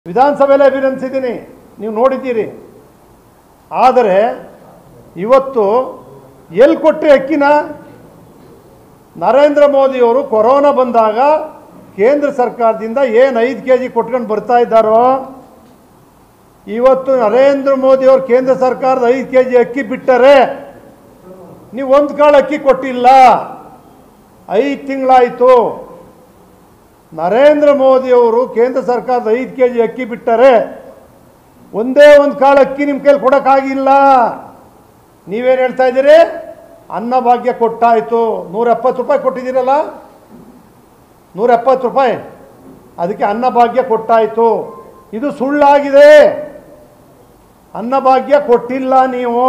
ವಿಧಾನಸಭೆಯಲ್ಲಿ ಅಭಿನಂದಿಸಿದ್ದೀನಿ ನೀವು ನೋಡಿದ್ದೀರಿ ಆದರೆ ಇವತ್ತು ಎಲ್ಲಿ ಕೊಟ್ಟರೆ ಅಕ್ಕಿನ ನರೇಂದ್ರ ಮೋದಿಯವರು ಕೊರೋನಾ ಬಂದಾಗ ಕೇಂದ್ರ ಸರ್ಕಾರದಿಂದ ಏನು ಐದು ಕೆ ಜಿ ಕೊಟ್ಕೊಂಡು ಬರ್ತಾ ಇದ್ದಾರೋ ಇವತ್ತು ನರೇಂದ್ರ ಮೋದಿಯವರು ಕೇಂದ್ರ ಸರ್ಕಾರದ ಐದು ಕೆ ಜಿ ಅಕ್ಕಿ ಬಿಟ್ಟರೆ ನೀವು ಒಂದು ಕಾಳು ಅಕ್ಕಿ ಕೊಟ್ಟಿಲ್ಲ ಐದು ತಿಂಗಳಾಯಿತು ನರೇಂದ್ರ ಮೋದಿಯವರು ಕೇಂದ್ರ ಸರ್ಕಾರದ ಐದು ಕೆ ಜಿ ಅಕ್ಕಿ ಬಿಟ್ಟರೆ ಒಂದೇ ಒಂದು ಕಾಳು ಅಕ್ಕಿ ನಿಮ್ಮ ಕೈಲಿ ಕೊಡೋಕ್ಕಾಗಿಲ್ಲ ನೀವೇನು ಹೇಳ್ತಾ ಇದ್ದೀರಿ ಅನ್ನಭಾಗ್ಯ ಕೊಟ್ಟಾಯಿತು ನೂರ ಎಪ್ಪತ್ತು ರೂಪಾಯಿ ಕೊಟ್ಟಿದ್ದೀರಲ್ಲ ನೂರ ಎಪ್ಪತ್ತು ರೂಪಾಯಿ ಅದಕ್ಕೆ ಅನ್ನಭಾಗ್ಯ ಕೊಟ್ಟಾಯಿತು ಇದು ಸುಳ್ಳಾಗಿದೆ ಅನ್ನಭಾಗ್ಯ ಕೊಟ್ಟಿಲ್ಲ ನೀವು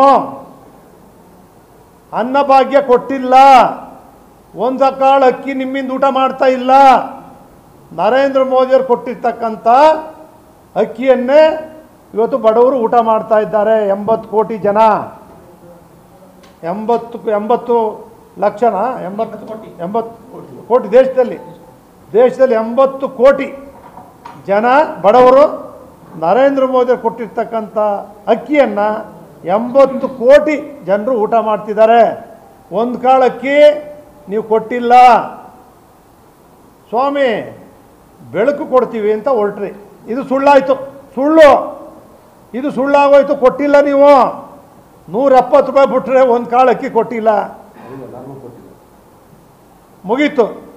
ಅನ್ನಭಾಗ್ಯ ಕೊಟ್ಟಿಲ್ಲ ಒಂದು ಕಾಳು ಅಕ್ಕಿ ನಿಮ್ಮಿಂದ ಊಟ ಮಾಡ್ತಾ ಇಲ್ಲ ನರೇಂದ್ರ ಮೋದಿಯವರು ಕೊಟ್ಟಿರ್ತಕ್ಕಂಥ ಅಕ್ಕಿಯನ್ನೇ ಇವತ್ತು ಬಡವರು ಊಟ ಮಾಡ್ತಾ ಇದ್ದಾರೆ ಎಂಬತ್ತು ಕೋಟಿ ಜನ ಎಂಬತ್ತು ಎಂಬತ್ತು ಲಕ್ಷನ ಎಂಬತ್ತು ಎಂಬತ್ತು ಕೋಟಿ ದೇಶದಲ್ಲಿ ದೇಶದಲ್ಲಿ ಎಂಬತ್ತು ಕೋಟಿ ಜನ ಬಡವರು ನರೇಂದ್ರ ಮೋದಿ ಕೊಟ್ಟಿರ್ತಕ್ಕಂಥ ಅಕ್ಕಿಯನ್ನು ಎಂಬತ್ತು ಕೋಟಿ ಜನರು ಊಟ ಮಾಡ್ತಿದ್ದಾರೆ ಒಂದು ಕಾಳು ಅಕ್ಕಿ ನೀವು ಕೊಟ್ಟಿಲ್ಲ ಸ್ವಾಮಿ ಬೆಳಕು ಕೊಡ್ತೀವಿ ಅಂತ ಹೊರಟ್ರಿ ಇದು ಸುಳ್ಳಾಯಿತು ಸುಳ್ಳು ಇದು ಸುಳ್ಳಾಗೋಯ್ತು ಕೊಟ್ಟಿಲ್ಲ ನೀವು ನೂರ ಎಪ್ಪತ್ತು ರೂಪಾಯಿ ಬಿಟ್ಟರೆ ಒಂದು ಕಾಳು ಅಕ್ಕಿ ಕೊಟ್ಟಿಲ್ಲ ಮುಗೀತು